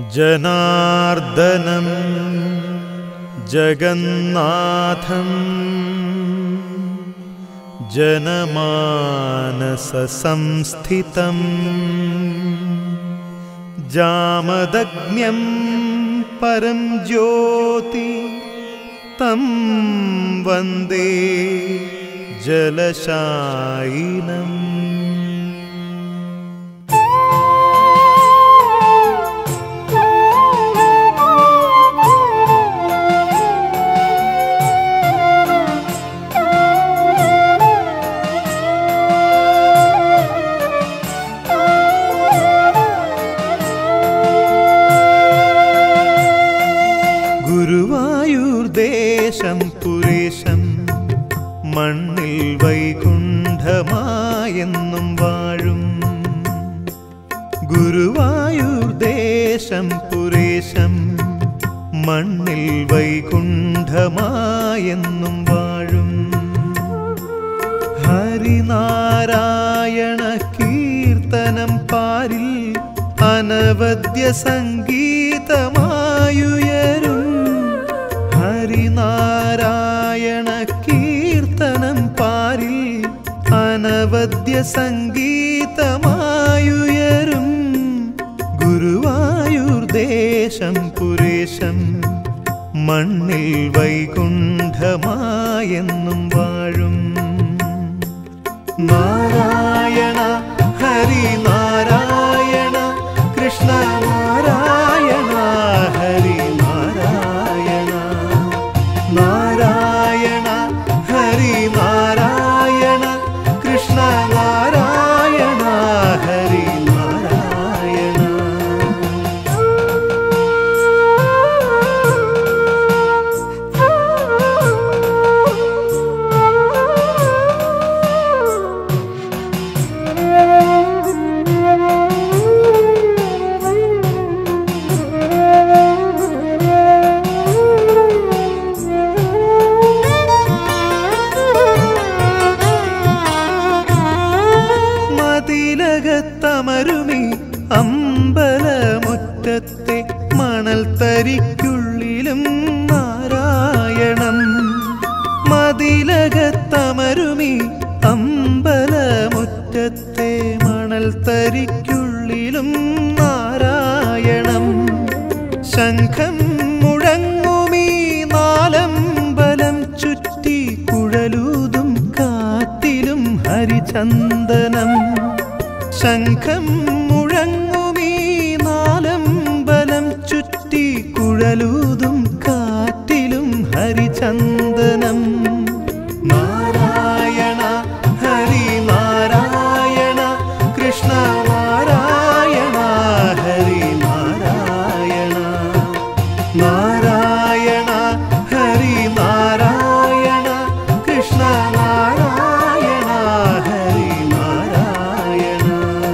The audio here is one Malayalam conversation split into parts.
ജനാർദ്ദനം ജഗന്നാഥം ജനമാനസംസ്ഥിതം ജാമദഗ്ന്യം പരം ജ്യോതി തം വന്ദേ ജലശായിനം ഗുരുവായൂർ ദേശം പുരേശം മണ്ണിൽ വൈകുണ്ഠമായെന്നും വാഴും ഗുരുവായൂർ ദേശം പുരേശം മണ്ണിൽ വൈകുണ്ഠമായെന്നും വാഴും ഹരിനാരായണ കീർത്തനം പാരിൽ അനവദ്യ സംഗീതമായുയരും ഹരിനാരായണ കീർത്തനം പാരിൽ അനവദ്യ സംഗീതമായുയരും ഗുരുവായൂർ ദേശം പുരേശം മണ്ണിൽ വൈകുണ്ഠമായെന്നും വാഴും നാരായണ ഹരി നാരായണ കൃഷ്ണ നാരായണ ഹരി നാരായണ നാരായണ ഹരി നാരായണ കൃഷ്ണ നാരായണ ഹരി നാരായണ മതിലകത്തമരുമി അമ്പലമുറ്റത്തെ മണൽ തരിക്കുള്ളിലും നാരായണം മതിലകത്തമരുമി അമ്പലമുറ്റത്തെ മണൽ തരിക്കുള്ളിലും നാരായണം ശംഖം മുഴങ്ങുമീ നാലമ്പലം ചുറ്റി കുഴലൂതും കാറ്റിലും ഹരിചന്ദനം ശംഖം മുഴങ്ങുമീ നാലമ്പലം ചുറ്റി കുഴലൂതും കാറ്റിലും ഹരിചന്ദനം നാരായണ ഹരി നാരായണ കൃഷ്ണ നാരായണ ഹരി നാരായണ നാരായണ ഹരി നാരായണ കൃഷ്ണ നാരായണ ഹരി നാരായണ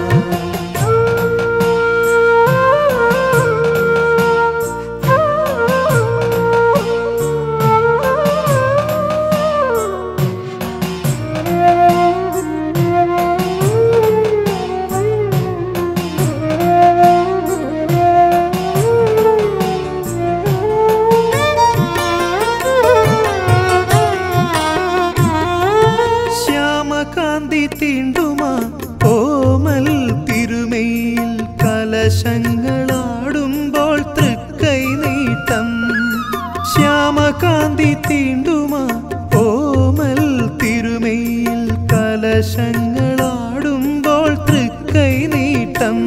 ശ്യാമകാന്തി തീണ്ടുമ ഓമൽ തിരുമയിൽ കലശങ്ങളാടുമ്പോൾ തൃക്കൈ നീട്ടം ശ്യാമകാന്തി തീണ്ടുമ ഓമൽ തിരുമയിൽ കലശങ്ങളാടുമ്പോൾ തൃക്കൈ നീട്ടം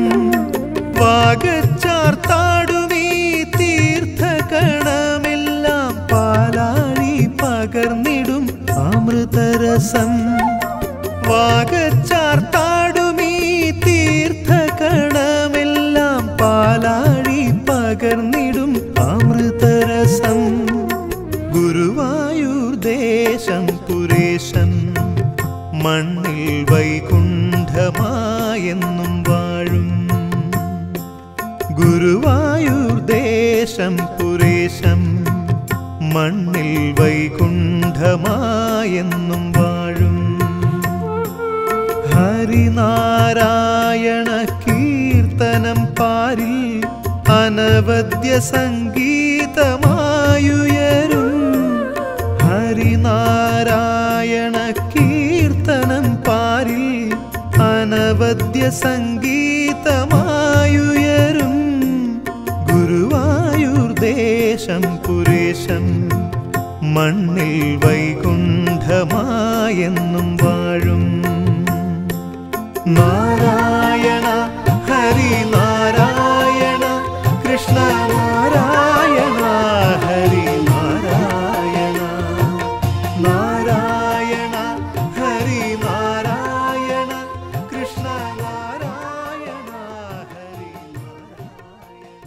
വാഗച്ചാർത്താടുമീ തീർത്ഥകണമെല്ലാം പാലാഴി പകർന്നിടും അമൃതരസം വാഗച്ചാർത്താടുമീ തീർത്ഥകണമെല്ലാം പാലാഴി പകർന്നിടും അമൃതരസം ഗുരുവായൂർ ദേശം പുരേശം മണ്ണിൽ വൈകുണ്ഠമായെന്നും വാഴും ഗുരുവായൂർ ദേശം പുരേശം മണ്ണിൽ വൈകുണ്ഠമായെന്നും വാഴും ഹരിനാരായണ കീർത്തനം പാരിൽ അനവദ്യ സംഗീതമായുയരും ഹരിനാരായണ കീർത്തനം പാരിൽ അനവദ്യ സംഗീതമായുയരും ഗുരുവായൂർ ദേശം പുരേശം മണ്ണിൽ വൈകുണ്ഠമായെന്നും വാഴും നാരായണ ഹരി നാരായണ കൃഷ്ണ നാരായണ ഹരി നാരായണ നാരായണ ഹരി നാരായണ കൃഷ്ണ നാരായണ ഹരി നാരായണ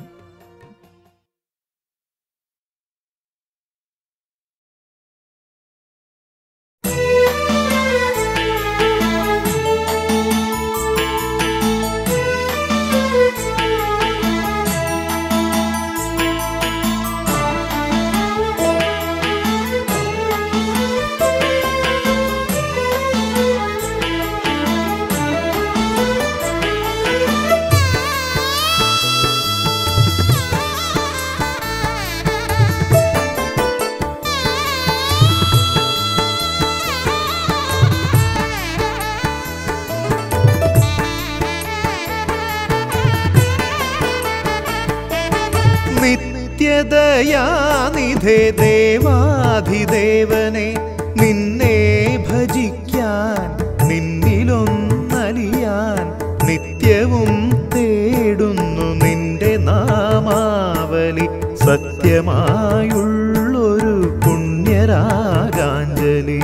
നിത്യദയാനിധേ ദേവാധിദേവനെ നിന്നെ ഭജിക്കാൻ നിന്നിലൊന്നലിയാൻ നിത്യവും തേടുന്നു നിന്റെ നാമാവലി സത്യമായുള്ളൊരു പുണ്യരാഗാഞ്ജലി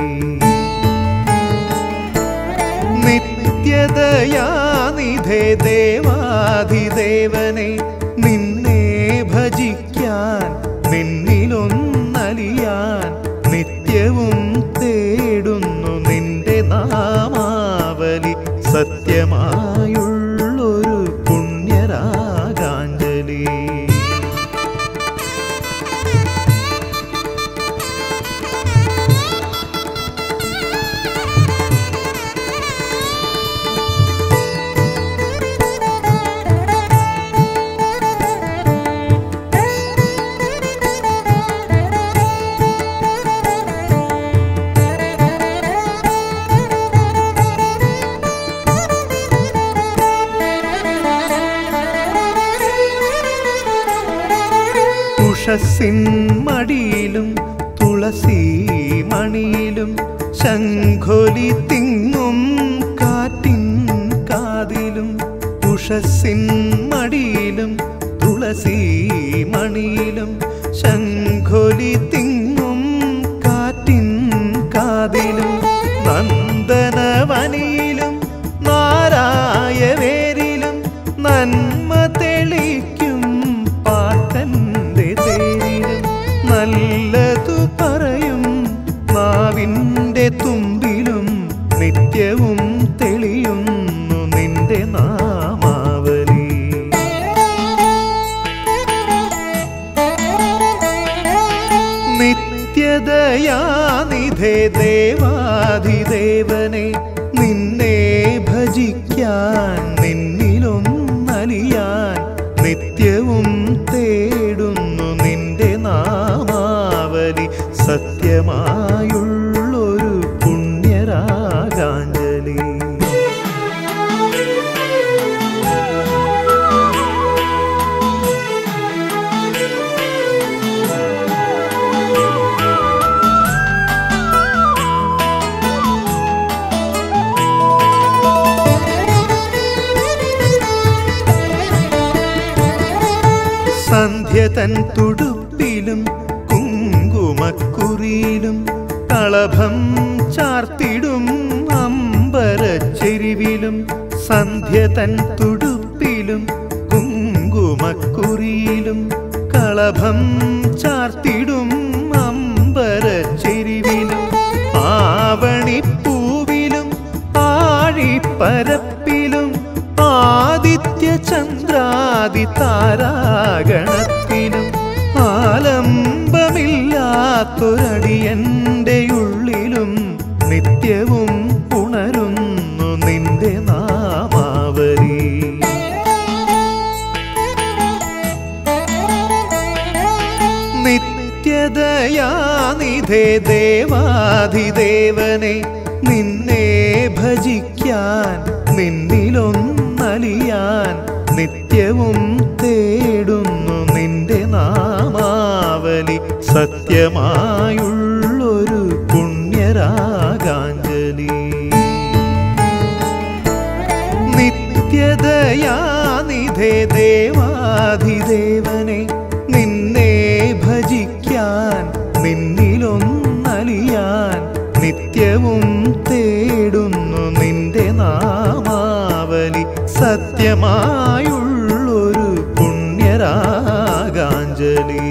നിത്യദയാനിധേ ദേവാധിദേവനെ നിന്നെ ഭജിക്കാൻ നിന്നിലൊന്നലിയാൻ നിത്യവും തേടുന്നു നിന്റെ നാമാവലി സത്യമായുള്ളൊരു പുണ്യരാഗാഞ്ജലി ഉഷസ്സിൻ മടിയിലും തുളസി മണിയിലും ശംഖൊലി തിങ്ങും കാറ്റിൻ കാതിലും ഉഷസ്സിൻ മടിയിലും തുളസി മണിയിലും ശംഖൊലി തിങ്ങും കാറ്റിൻ കാതിലും നന്ദനവനിയിലും നാരായവേരിലും നന്മ തെളിക്കും പാട്ടന്റെ തേരിലും നല്ലതു പറയും നാവിൻ്റെ തുമ്പിലും നിത്യവും തെളിയുന്നു നിന്റെ നാമാവലി നിത്യദയാനിധേ ദേവാധിദേവനെ നിന്നെ ഭജിക്കാൻ നിന്നിലൊന്നലിയാൻ നിത്യവും തേടുന്നു നിന്റെ നാമാവലി സത്യമായുള്ളൊരു പുണ്യരാഗാഞ്ജലി സന്ധ്യ തൻ തുടുപ്പിലും കുങ്കുമക്കുറിയിലും കളഭം ചാർത്തിടും അമ്പരച്ചെരിവിലും സന്ധ്യ തൻ തുടുപ്പിലും കുങ്കുമക്കുറിയിലും കളഭം ചാർത്തിടും അമ്പരച്ചെരിവിലും ആവണിപ്പൂവിലും ആഴിപ്പരപ്പിലും ആദിത്യ ചന്ദ്രാദി താരാഗണത്തിലും ആലംബമില്ലാത്തൊരടിയന്റെ ഉള്ളിലും നിത്യവും ഉണരുന്നു നിന്റെ നാമാവലി ദേവാധിദേവനെ നിന്നെ ഭജിക്കാൻ നിന്നിലൊന്നലിയാൻ നിത്യവും തേടുന്നു നിന്റെ നാമാവലി സത്യമായുള്ളൊരു പുണ്യരാഗാഞ്ജലി നിത്യതയാനിധേ ദേവാധിദേവനെ നിന്നെ ഭജിക്കാൻ നിന്നിലൊന്നലിയാൻ നിത്യവും തേടുന്നു നിന്റെ നാമാവലി സത്യമായുള്ളൊരു പുണ്യരാഗാഞ്ജലി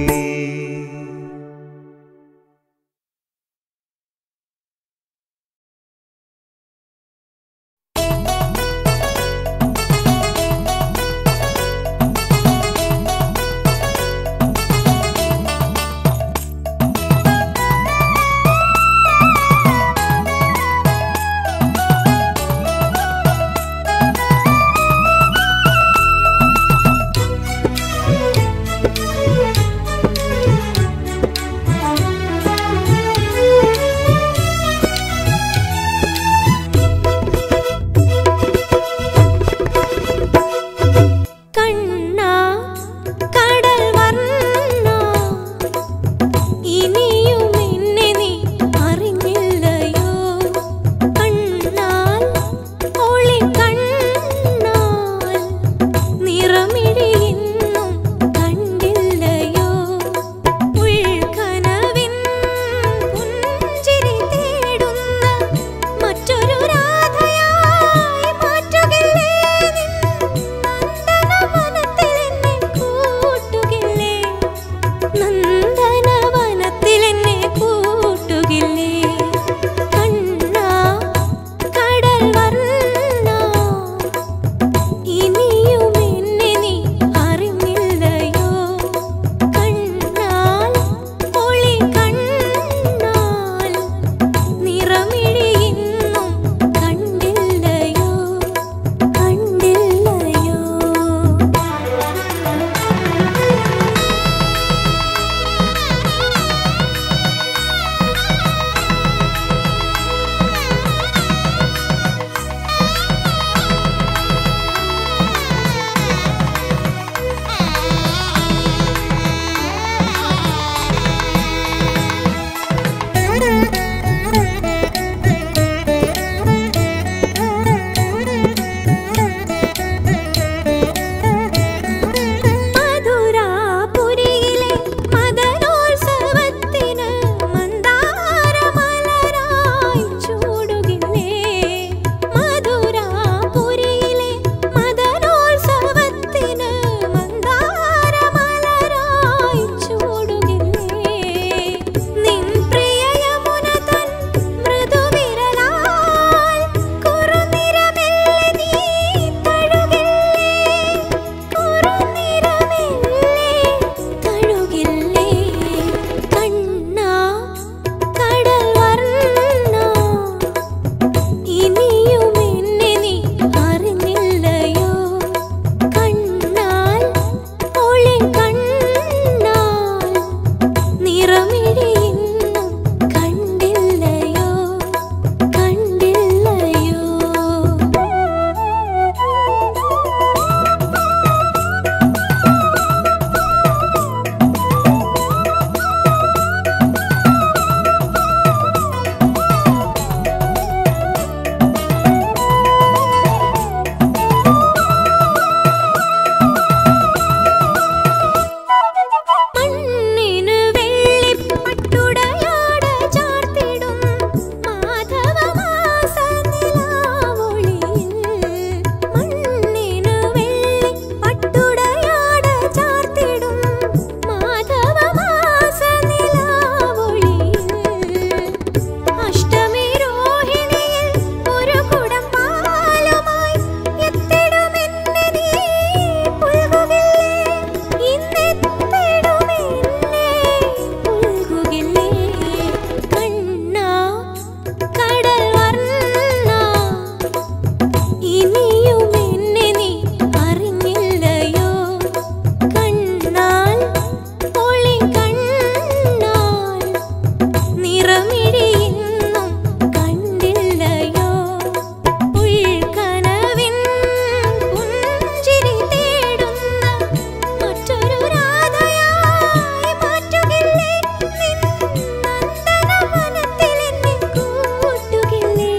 നിറമിഴിയെന്നും കണ്ടില്ലയോ ഉൾക്കനവിൻ പുഞ്ചിരി തേടുന്ന മറ്റൊരു രാധയായി മാറ്റുകില്ലേ നിൻ നന്ദനവനത്തിലെന്നെ കൂട്ടുകില്ലേ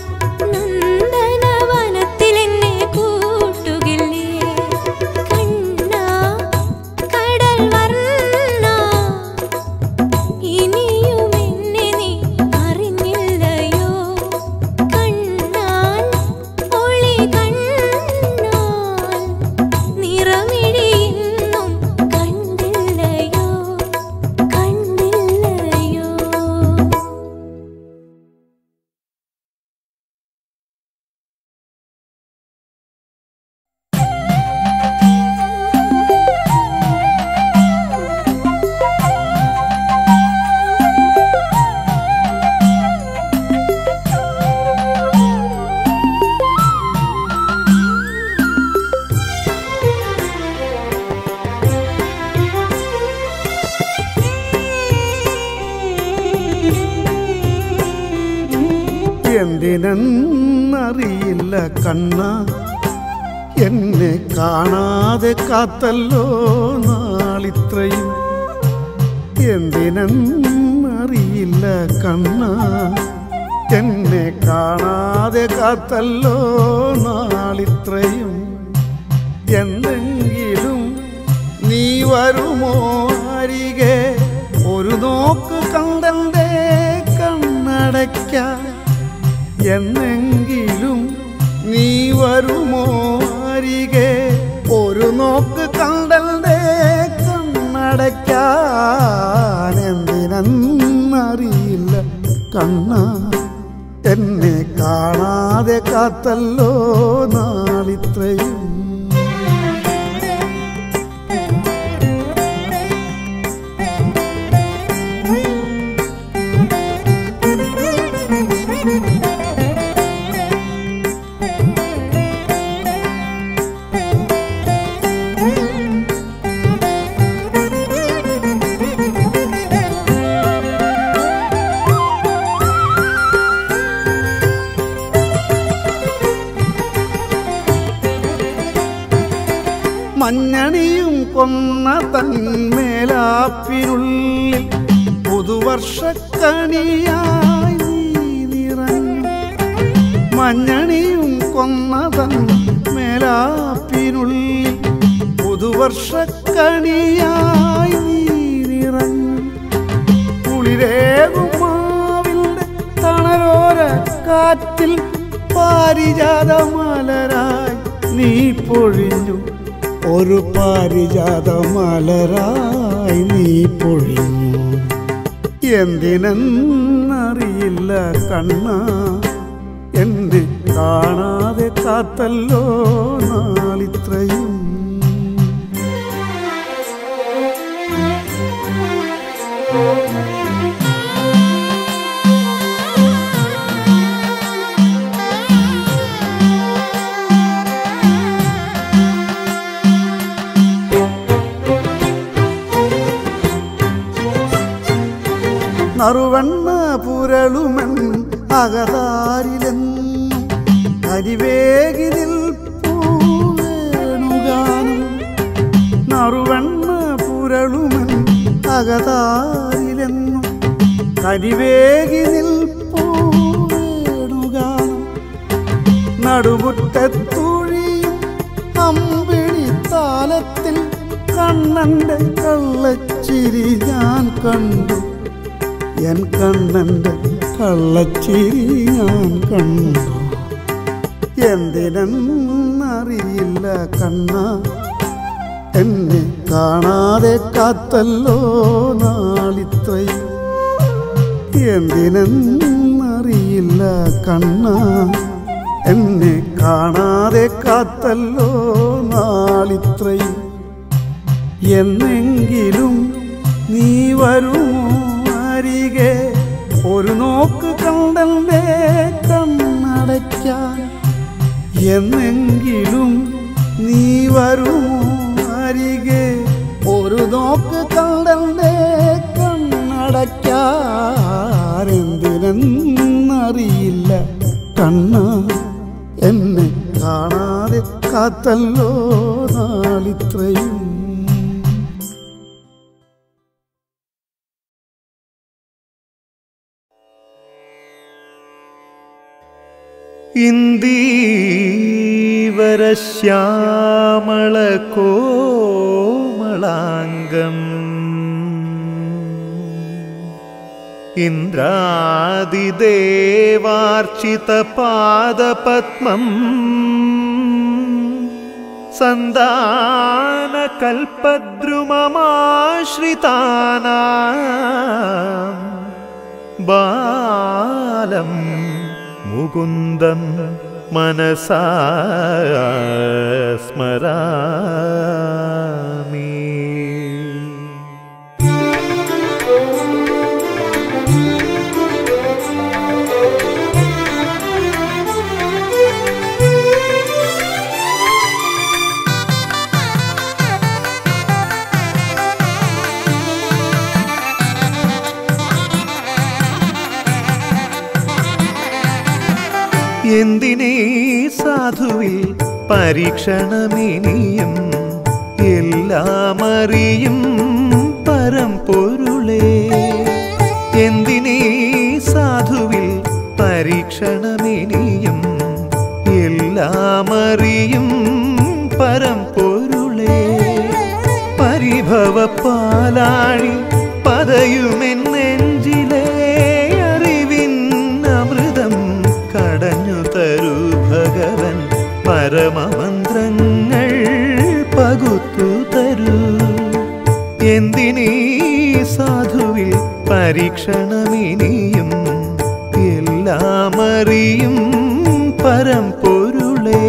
നന്ദനവനത്തിലെന്നെ കൂട്ടുകില്ലേ കണ്ണാ കടൽ വർണ്ണ ഇനിയും എന്നെ നീ അറിഞ്ഞില്ലയോ കണ്ണാൽ ഒളി കണ്ണാൽ നിറമിഴിയെന്നും കണ്ടില്ലയോ കണ്ടില്ലയോ എന്തിനെന്നറിയില്ല കണ്ണ എന്നെ കാണാതെ കാത്തല്ലോ നാളിത്രയും എന്തിനെന്നറിയില്ല കണ്ണ എന്നെ കാണാതെ കാത്തല്ലോ നാളിത്രയും എന്തെങ്കിലും നീ വരുമോ അരികെ ഒരു നോക്ക് കണ്ടന്റെ കണ്ണടയ്ക്കാൻ എന്നെങ്കിലും നീ വരുമോ അരികെ ഒരു നോക്ക് കണ്ടന്റെ കണ്ണടയ്ക്കാൻ എന്തിനെന്നറിയില്ല കണ്ണ എന്നെ കാണാതെ കാത്തല്ലോ നാളിത്രയും മഞ്ഞണിയും കൊന്ന തന്മേലാപ്പിനുള്ളിൽ പുതുവർഷക്കണിയായി നീ നിറഞ്ഞു മഞ്ഞണിയും കൊന്ന തന്മേലാപ്പിനുള്ളിൽ പുതുവർഷക്കണിയായി നീ നിറഞ്ഞു കുളിരേകും മാവിന്റെ തണലോര കാറ്റിൽ പാരിജാത മലരായി നീ പൊഴിഞ്ഞു ഒരു പാരിജാത മലരായി നീ പൊഴിഞ്ഞു എന്തിനെന്നറിയില്ല കണ്ണ എന്നെ കാണാതെ കാത്തല്ലോ നാളിത്രയും നറുവണ്ണ പുരളുമൻ അകതാരിലെന്നും കരിവേഗി നിൽപ്പൂവേണുഗാനം നറുവണ്ണ പുരളുമൻ അകതാരിലെന്നും കരിവേഗി നിൽപ്പൂവേണുഗാനം നടുമുറ്റത്തുഴിയും അമ്പിളി താലത്തിൽ കണ്ണന്റെ കള്ളച്ചിരി ഞാൻ കണ്ടു എൻ കണ്ണന്റെ കള്ളച്ചിരി ഞാൻ കണ്ടു എന്തിനെന്നറിയില്ല കണ്ണ എന്നെ കാണാതെ കാത്തല്ലോ നാളിത്രയും എന്തിനെന്നറിയില്ല കണ്ണ എന്നെ കാണാതെ കാത്തല്ലോ നാളിത്രയും എന്നെങ്കിലും നീ വരുമോ അരികെ ഒരു നോക്ക് കണ്ടന്റെ കണ്ണടയ്ക്കാൻ എന്നെങ്കിലും നീ വരുമോ അരികെ ഒരു നോക്ക് കണ്ടന്റെ കണ്ണടയ്ക്കാൻ എന്തെന്നറിയില്ല കണ്ണ എന്നെ കാണാതെ കാത്തല്ലോ നാളിത്രയും ഇന്ദീവരശ്യാമള കോമളാംഗം ഇന്ദ്രാദിദേവാർച്ചിത പാദപത്മം സന്താനകൽപദ്രുമമാശ്രിതാനാം ബാലം മുകുന്ദം മനസാ സ്മരാമി എന്തിനേ സാധുവിൽ പരീക്ഷണമിനിയും എല്ലാം അറിയും പരമ്പൊരുളേ എന്തിനേ സാധുവിൽ പരീക്ഷണമിനിയും എല്ലാം അറിയും പരമ്പൊരുളേ പരിഭവ പാലാഴി പതയുമെൻ നെഞ്ചിലേ അറിവിൻ അമൃതം കടഞ്ഞു തരൂ ഭഗവൻ പരമമന്ത്രങ്ങൾ പകുത്തു തരൂ എന്തിനീ സാധുവിൽ പരീക്ഷണമിനിയും എല്ലാം അറിയും പരമ്പൊരുളേ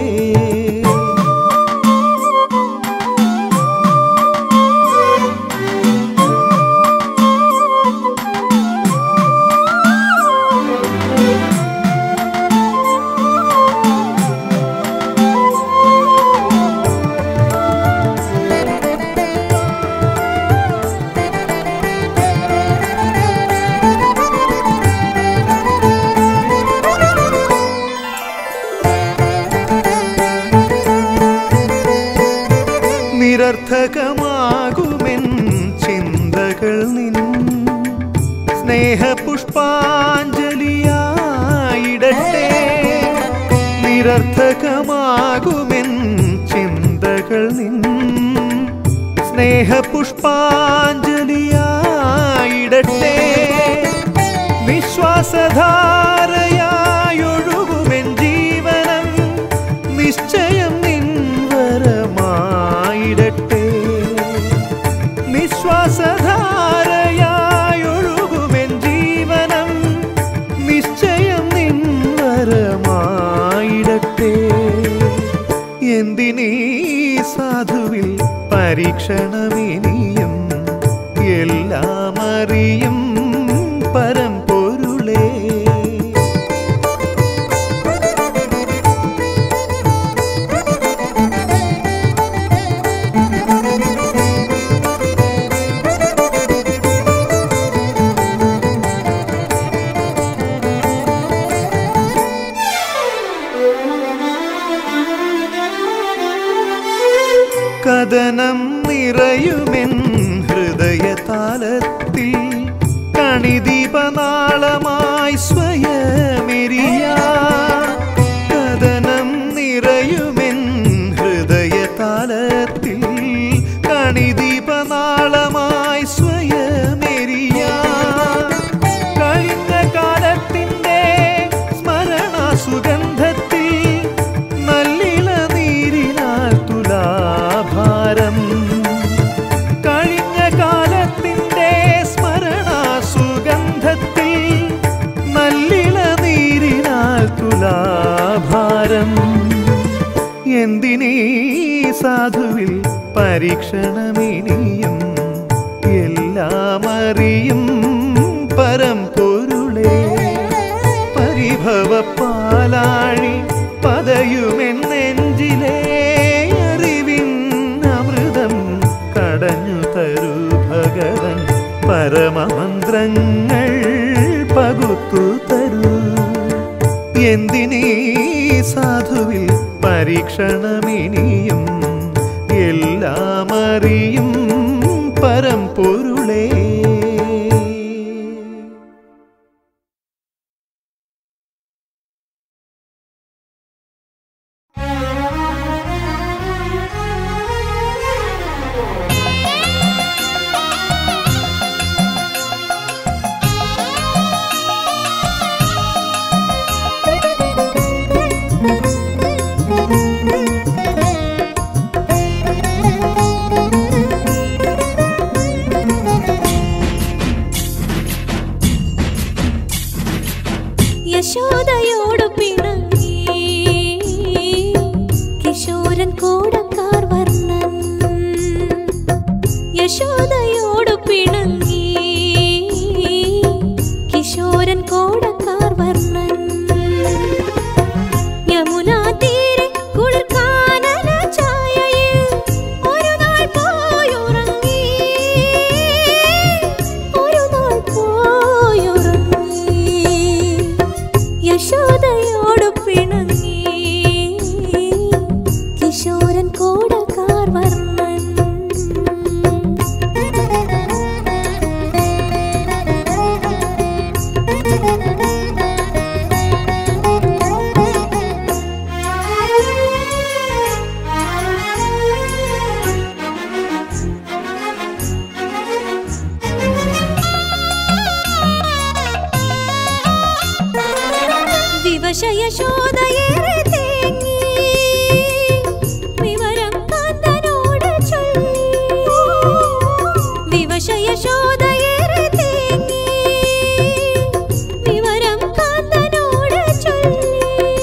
നിരർത്ഥകമാകുമെൻ ചിന്തകൾ നിൻ സ്നേഹപുഷ്പാഞ്ജലിയായിടട്ടെ നിരർത്ഥകമാകുമെൻ ചിന്തകൾ നിൻ സ്നേഹപുഷ്പാഞ്ജലിയായിടട്ടെ നിശ്വാസധാരയായൊഴുകുമെൻ ജീവനം നിശ്ചയം നിൻവരമായിടട്ടെ നിശ്വാസധാരയായൊഴുകുമെൻ ജീവനം നിശ്ചയം നിൻവരമായിടട്ടെ എന്തിനീ സാധുവിൽ പരീക്ഷണമിനിയും എല്ലാം അറിയും പരമ്പൊരുളേ കഥനം നിറയുമെൻ ഹൃദയതാലത്തിൽ കണിദീപനാളമായി സ്വയമെരിയ കഥനം നിറയുമെൻ ഹൃദയതാലത്തിൽ കണിദീപനാളമായി സ്വയമെരിയ കഴിഞ്ഞ കാലത്തിൻ്റെ സ്മരണ സുഗന്ധത്തിൽ നല്ലിള നീരിനാൽ തുലാഭാരം കഴിഞ്ഞ കാലത്തിൻ്റെ സ്മരണ സുഗന്ധത്തിൽ നല്ലിള നീരിനാൽ തുലാഭാരം എന്തിനീ സാധുവിൽ പരീക്ഷണമിനിയും എല്ലാം അറിയും പരമ്പൊരുളേ പരിഭവ പാലാഴി പതയുമെൻ നെഞ്ചിലേ അറിവിൻ അമൃതം കടഞ്ഞു തരൂ ഭഗവൻ പരമമന്ത്രങ്ങൾ പകുത്തു തരൂ എന്തിനീ സാധുവിൽ പരീക്ഷണമിനിയും എല്ലാം അറിയും പരമ്പൊരുളേ യശോദയോട് പിണങ്ങി കിശോരൻ കോടക്കാർ വർണ്ണൻ യശോദയോട് പിണങ്ങി കിശോരൻ കോടക്കാർ വർണ്ണൻ യമുനാ തീരെ കുളിർക്കാനന ഛായയിൽ ഒരു നാൾ പോയുറങ്ങി ഒരു നാൾ പോയുറങ്ങി യശോദയോട് പിണങ്ങി കിശോരൻ കോടക്കാർ വർണ്ണൻ വിവശയശോദയേറെ തേങ്ങി വിവരം കാന്തനോട് ചൊല്ലി വിവശയശോദയേറെ തേങ്ങി വിവരം കാന്തനോട് ചൊല്ലി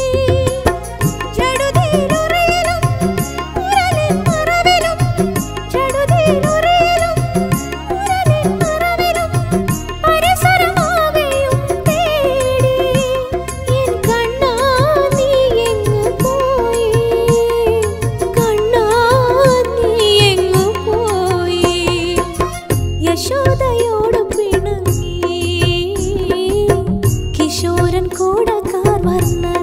ചടുതിയിലുറയിലും ഉരലിൻ മറവിലും ചടുതിയിലുറയിലും ഉരലിൻ മറവിലും പരിസരമാകെയും തേടി എൻ കണ്ണാ നീ എങ്ങു പോയി കണ്ണാ നീ എങ്ങു പോയി യശോദയോട് പിണങ്ങി കിശോരൻ കൂടക്കാർ വർണ്ണൻ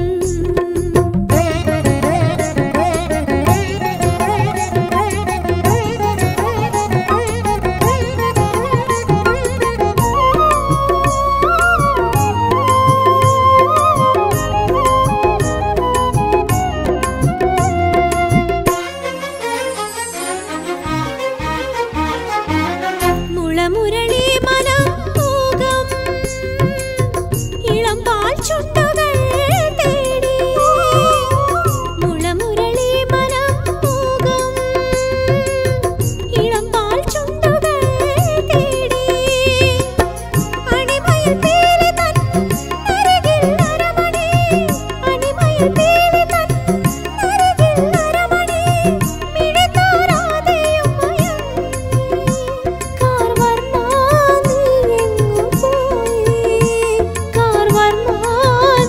മുളമുരളി മനം മൂകം ഇളം പാൽ ചുണ്ടുകൾ തേടി മുളമുരളി മനം മൂകം ഇളം പാൽ ചുണ്ടുകൾ തേടി അണിമയിൽ പീലി തൻ അരികിൽ അരമണി അണിമയിൽ പീലി തൻ അരികിൽ അരമണി മിഴി തോരാതെയും മയങ്ങി കാർവർണ്ണ നീ എങ്ങു പോയി കാർവർണ്ണ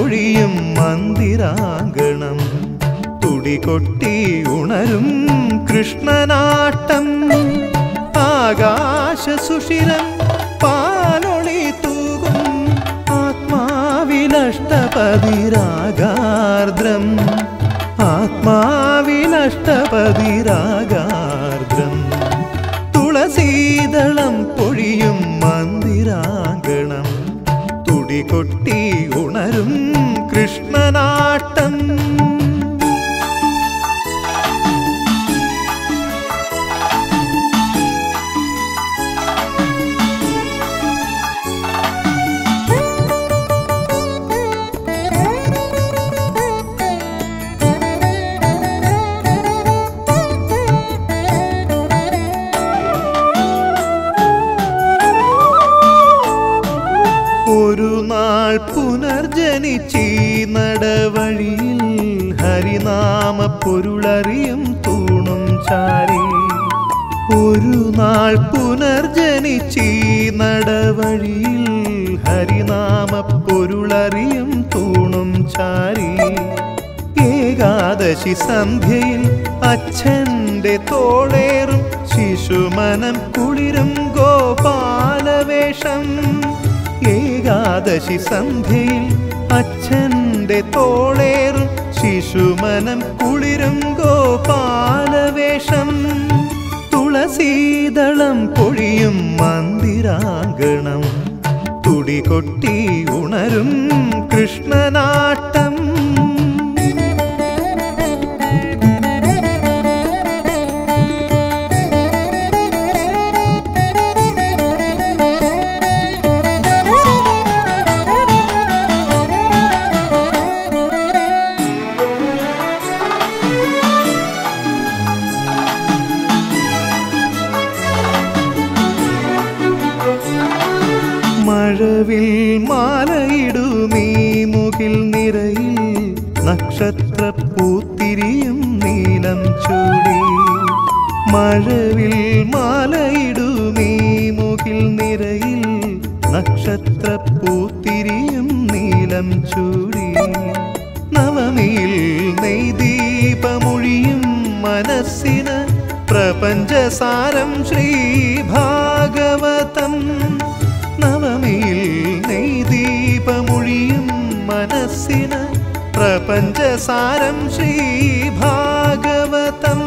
പൊഴിയും മന്ദിരാങ്കണം തുടികൊട്ടി ഉണരും കൃഷ്ണനാട്ടം ആകാശ സുഷിരം പാലൊളി തൂകും ആത്മാവിലഷ്ടപതിരാഗാർദ്രം ആത്മാവിലഷ്ടപതിരാഗാർദ്രം തുളസീതളം പൊഴിയും മന്ദിരാങ്കണം തുടികൊട്ടി ഉണരും കൃഷ്ണനാട്ടം ഒരു നാൾ പുനർജനിച്ചീ നടവഴിയിൽ ഹരിനാമ പൊരുളറിയും തൂണും ചാരി ഒരു നാൾ പുനർജനിച്ചീ നടവഴിയിൽ ഹരിനാമ പൊരുളറിയും തൂണും ചാരി ഏകാദശി സന്ധ്യയിൽ അച്ഛന്റെ തോളേറും ശിശുമനം കുളിരും ഗോപാലവേഷം ഏകാദശി സന്ധ്യയിൽ അച്ഛന്റെ തോളേറും ശിശുമനം കുളിരും ഗോപാലവേഷം തുളസീതളം പൊഴിയും മന്ദിരാങ്കണം തുടികൊട്ടി ഉണരും കൃഷ്ണനാട്ടം മഴവിൽ മാലയിടുമീ മുകിൽ നിറയിൽ നക്ഷത്രപ്പൂത്തിരിയും നീലം ചൂടി മഴവിൽ മാലയിടുമീ മുകിൽ നിറയിൽ നക്ഷത്രപ്പൂത്തിരിയും നീലം ചൂടി നവമിയിൽ നെയ്ദീപമൊഴിയും മനസ്സിന് പ്രപഞ്ചസാരം ശ്രീഭാഗവതം നവമിയിൽ നെയ്ദീപമൊഴിയും മനസ്സിന് പ്രപഞ്ചസാരം ശ്രീഭാഗവതം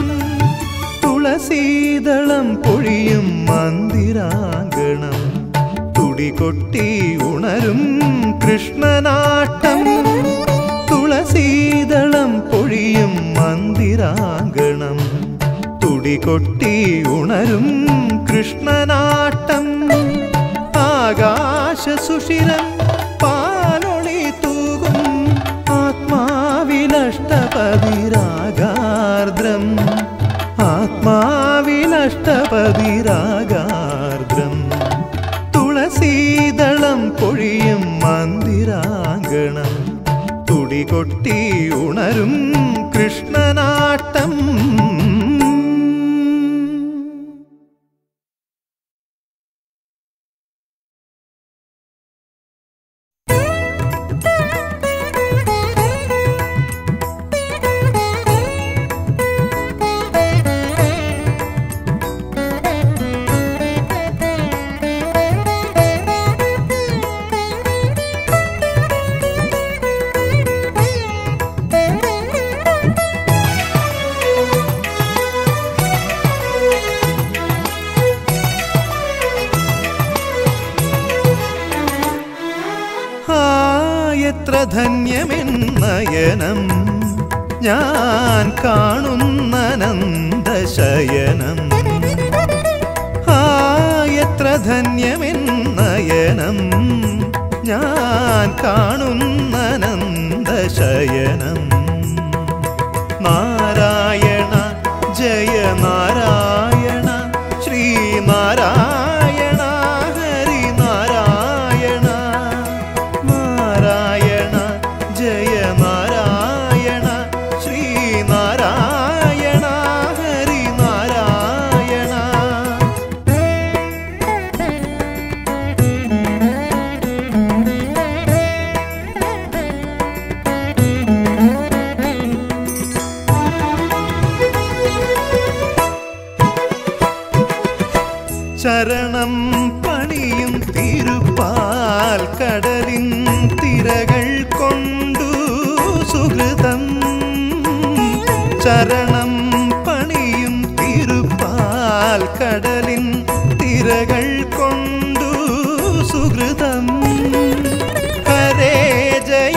തുളസീതളം പൊഴിയും മന്ദിരാങ്കണം തുടികൊട്ടി ഉണരും കൃഷ്ണനാട്ടം തുളസീതളം പൊഴിയും മന്ദിരാങ്കണം തുടികൊട്ടി ഉണരും കൃഷ്ണനാട്ടം ആകാശ സുഷിരം പാലൊളി തൂകും ആത്മാവിലഷ്ടപതിരാഗാർദ്രം ആത്മാവിലഷ്ടപതിരാഗാർദ്രം തുളസീതളം പൊഴിയും മന്ദിരാങ്കണം തുടികൊട്ടി ഉണരും കൃഷ്ണനാട്ടം ആ എത്ര ധന്യമെന്നയനം ഞാൻ കാണുന്നനന്ദശയനം ആ എത്ര ധന്യമെന്നയനം ഞാൻ കാണുന്നനന്ദശയനം നാരായണ ജയ നാരായണ ശ്രീനാരായണ ഹരി നാരായണ നാരായണ ജയ നാരായണ ശ്രീനാരായണ ഹരി നാരായണ തിരകൾ കൊണ്ടു സുഹൃതം ചരണം പണിയും തിരുപ്പാൽ കടലിൻ തിരകൾ കൊണ്ടു സുഹൃതം ഹരേ ജയ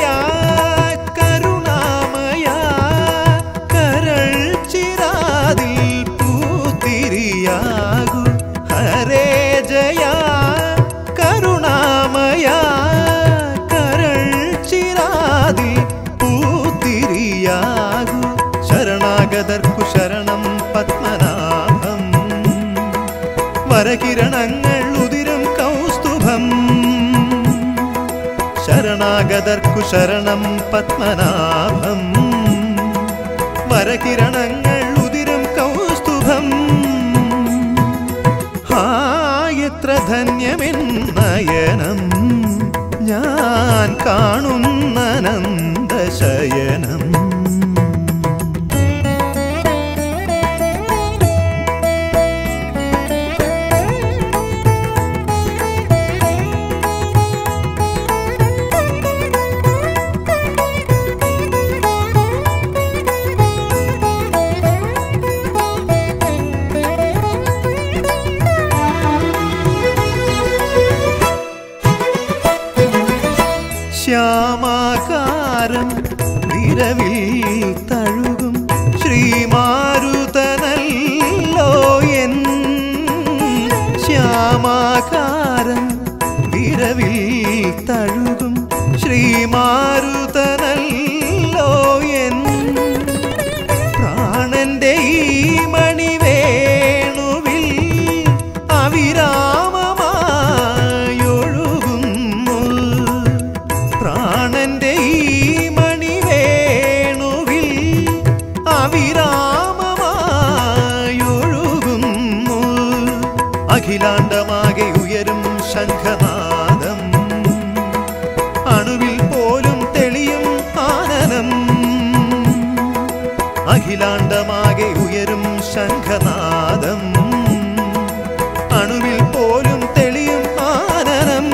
കരുണാമയ കരൾ ചിരാതിൽ പൂത്തിരിയാകു ഹരേ ജയ കരുണാമയ കരൾ ചിരാതിൽ പൂത്തിരിയാകു ശരണാഗതർക്കു ശരണം പത്മനാഭം വരകിരണങ്ങൾ ഉതിരും കൗസ്തുഭം ശരണാഗതർക്കു ശരണം പത്മനാഭം വരകിരണങ്ങൾ ഉതിരും കൗസ്തുഭം ആ എത്ര ധന്യമെന്നയനം ഞാൻ കാണുന്നനന്ദശയനം ശ്യാമാകാരം വിരവിൽ തഴുകും ശ്രീമാരുതനല്ലോ എൻ ശ്യാമാകാരം വിരവിൽ തഴുകും ശ്രീമാരുതനല്ലോ എൻ പ്രാണന്റെ ഈ മണിവേണുവിൽ അവിരാമമായൊഴുകുന്നു പ്രാണന്റെ ഈ മണിവേണുവിൽ അവിരാമമായൊഴുകുന്നു അഖിലാണ്ടമാകെ ഉയരും ശംഖനാദം അണുവിൽ പോലും തെളിയും ആനനം അഖിലാണ്ടമാകെ ഉയരും ശംഖനാദം അണുവിൽ പോലും തെളിയും ആനനം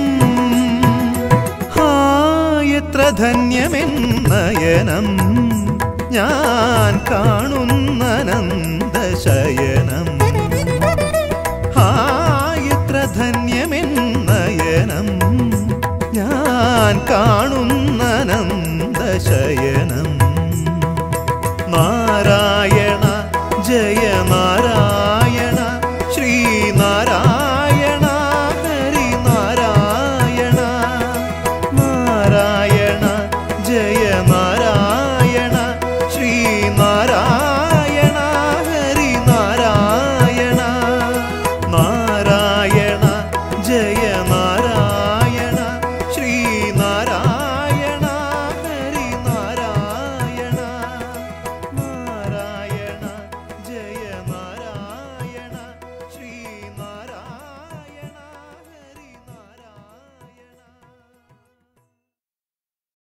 ആ എത്ര ധന്യമെന്നയനം ഞാൻ കാണുന്നനന്ദശയനം ആ എത്ര ധന്യമെന്നയനം ഞാൻ കാണുന്നനന്ദശയനം നാരായണ